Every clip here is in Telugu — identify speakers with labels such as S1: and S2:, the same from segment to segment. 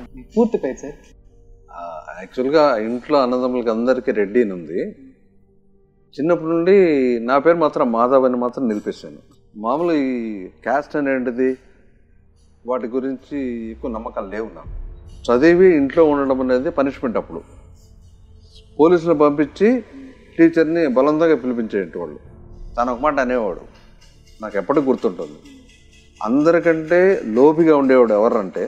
S1: పూర్తి పేరు సార్
S2: ఆ, యాక్చువల్గా ఇంట్లో అన్నదమ్ములకి అందరికీ రెడ్డి అని ఉంది చిన్నప్పటి నుండి నా పేరు మాత్రం మాధవ్ అని మాత్రం నిలిపేశాను మామూలు ఈ క్యాస్ట్ అనేటిది వాటి గురించి ఎక్కువ నమ్మకాలు లేవు నాకు చదివి ఇంట్లో ఉండడం అనేది పనిష్మెంట్ అప్పుడు పోలీసులు పంపించి టీచర్ని బలవంతంగా పిలిపించేటి వాళ్ళు తను ఒక మాట అనేవాడు నాకు ఎప్పటికి గుర్తుంటుంది అందరికంటే లోబిగా ఉండేవాడు ఎవరంటే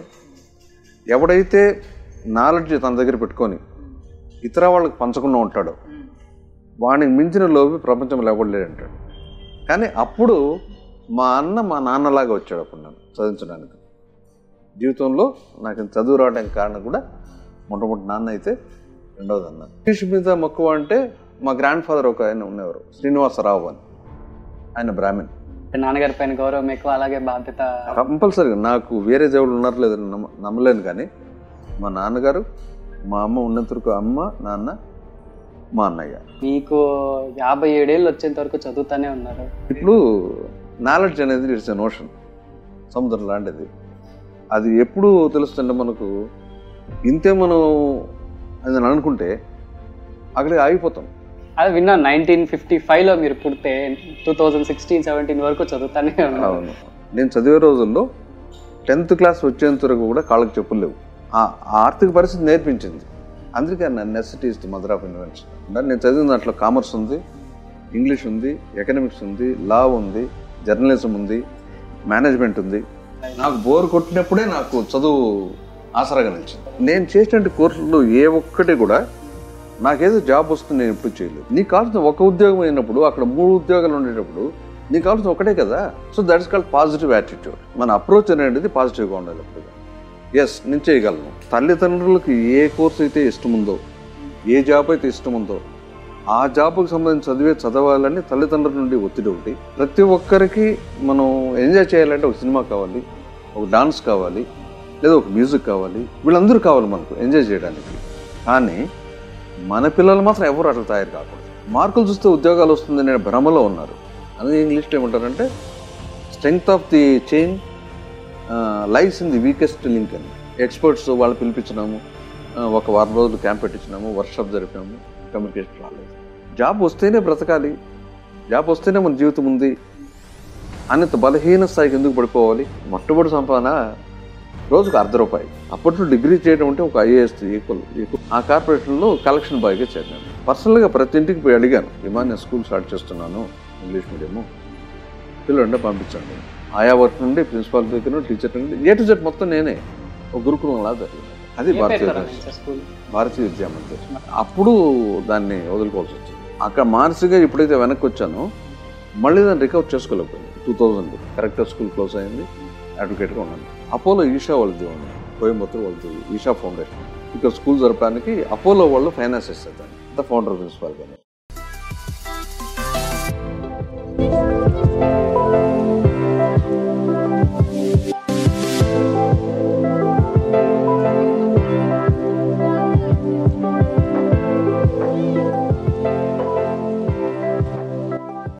S2: ఎవడైతే నాలెడ్జ్ తన దగ్గర పెట్టుకొని ఇతర వాళ్ళకి పంచకుండా ఉంటాడో వానికి మించిన లోబి ప్రపంచంలో ఎవడు లేడంటాడు కానీ అప్పుడు మా అన్న మా నాన్నలాగా వచ్చాడు అప్పుడు నన్ను చదివించడానికి జీవితంలో నాకు ఇంత చదువు రావడానికి కారణం కూడా మొట్టమొదటి నాన్న అయితే రెండవది అన్న ఇంగ్లీష్ మీద మక్కువ అంటే మా గ్రాండ్ ఫాదర్ ఒక ఆయన ఉండేవారు శ్రీనివాసరావు అని ఆయన బ్రాహ్మణ్
S1: నాన్నగారి పైన గౌరవం ఎక్కువ అలాగే బాధ్యత
S2: కంపల్సరీగా నాకు వేరే దేవుళ్ళు ఉన్నారు లేదని నమ్మ నమ్మలేను కానీ మా నాన్నగారు మా అమ్మ ఉన్నంత వరకు అమ్మ నాన్న మా అన్నయ్య
S1: మీకు యాభై ఏడేళ్ళు వచ్చేంత వరకు చదువుతానే ఉన్నారు
S2: ఇప్పుడు నాలెడ్జ్ అనేది ఇట్స్ ఎన్ ఓషన్ సముద్రం లాంటిది అది ఎప్పుడు తెలుస్తుంటే మనకు ఇంతే మనం అది అనుకుంటే అక్కడికి ఆగిపోతాం
S1: అది విన్నా నైన్టీన్ ఫిఫ్టీ ఫైవ్ లో మీరు పుడితే టూ థౌజండ్ సిక్స్టీన్ సెవెంటీన్ వరకు చదువుతానే ఉన్నారు
S2: అవును నేను చదివే రోజుల్లో టెన్త్ క్లాస్ వచ్చేంత వరకు కూడా కాళ్ళకి చెప్పులు లేవు ఆ ఆ ఆర్థిక పరిస్థితి నేర్పించింది అందుకే necessity is the mother of invention అంటే నేను చదివిన దాంట్లో కామర్స్ ఉంది ఇంగ్లీష్ ఉంది ఎకనామిక్స్ ఉంది లా ఉంది జర్నలిజం ఉంది మేనేజ్మెంట్ ఉంది నాకు బోర్ కొట్టినప్పుడే నాకు చదువు ఆసరాగా నిలిచింది నేను చేసినటువంటి కోర్సులు ఏ ఒక్కటి కూడా నాకేదో జాబ్ వస్తుంది నేను ఎప్పుడు చేయలేదు నీకు కావాల్సిన ఒక ఉద్యోగం అయినప్పుడు అక్కడ మూడు ఉద్యోగాలు ఉండేటప్పుడు నీకు కావాల్సిన ఒకటే కదా so that is called positive attitude మన అప్రోచ్ అనేది పాజిటివ్గా ఉండాలి ఎప్పుడు ఎస్ నేను చేయగలను తల్లిదండ్రులకు ఏ కోర్స్ అయితే ఇష్టం ఉందో ఏ జాబ్ అయితే ఇష్టం ఉందో ఆ జాబ్కి సంబంధించి చదివే చదవాలని తల్లిదండ్రుల నుండి ఒత్తిడి ఒకటి ప్రతి ఒక్కరికి మనం ఎంజాయ్ చేయాలంటే ఒక సినిమా కావాలి ఒక డాన్స్ కావాలి లేదా ఒక మ్యూజిక్ కావాలి వీళ్ళందరూ కావాలి మనకు ఎంజాయ్ చేయడానికి కానీ మన పిల్లలు మాత్రం ఎవరు అట్లా తయారు కాకూడదు మార్కులు చూస్తే ఉద్యోగాలు వస్తుందనే భ్రమలో ఉన్నారు అది ఇంగ్లీష్లో ఏమంటారంటే strength of the chain lies in the weakest link అని ఎక్స్పర్ట్స్ వాళ్ళు పిలిపించినాము ఆ, ఒక వారం రోజులు క్యాంప్ పెట్టించినాము వర్క్షాప్ జరిపినాము కమ్యూనికేషన్ రాలేదు జాబ్ వస్తేనే బ్రతకాలి జాబ్ వస్తేనే మన జీవితం ఉంది అన్నంత బలహీన స్థాయికి ఎందుకు పడిపోవాలి మొట్టమొదటి సంపాదన రోజుకు అర్ధ రూపాయి అప్పట్లో డిగ్రీ చేయడం అంటే ఒక ఐఏఎస్ ఈక్వల్ ఈక్వల్ ఆ కార్పొరేషన్లో కలెక్షన్ బాయ్గా చేరినాను పర్సనల్గా ప్రతి ఇంటికి పోయి అడిగాను ఇమా నేను స్కూల్ స్టార్ట్ చేస్తున్నాను ఇంగ్లీష్ మీడియము పిల్లలు పంపించండి ఆయా వర్క్ నుండి ప్రిన్సిపాల్ దగ్గర నుండి టీచర్ నుండి ఏ టు జెడ్ మొత్తం నేనే ఒక గురుకులం లాగా జరిగింది అది
S1: ఏ
S2: భారతీయ
S1: పేరు
S2: విద్యా-
S1: సార్ స్కూల్
S2: భారతీయ విద్యా మందిర్ అప్పుడు దాన్ని వదులుకోవాల్సి వచ్చింది అక్కడ మానసికంగా ఎప్పుడైతే వెనక్కి వచ్చానో మళ్ళీ దాన్ని రికవర్ చేసుకోలేకపోయింది టూ థౌజండ్ కరెక్ట్గా స్కూల్ క్లోజ్ అయింది అడ్వకేట్గా ఉన్నాను అపోలో ఈషా వాళ్ళది ఉంది కోయంబత్తూరు వాళ్ళది ఈషా ఫౌండేషన్ ఇక్కడ స్కూల్ జరపడానికి అపోలో వాళ్ళు ఫైనాన్స్ ఇస్తారు దాన్ని ఫౌండర్ ప్రిన్సిపాల్ గారు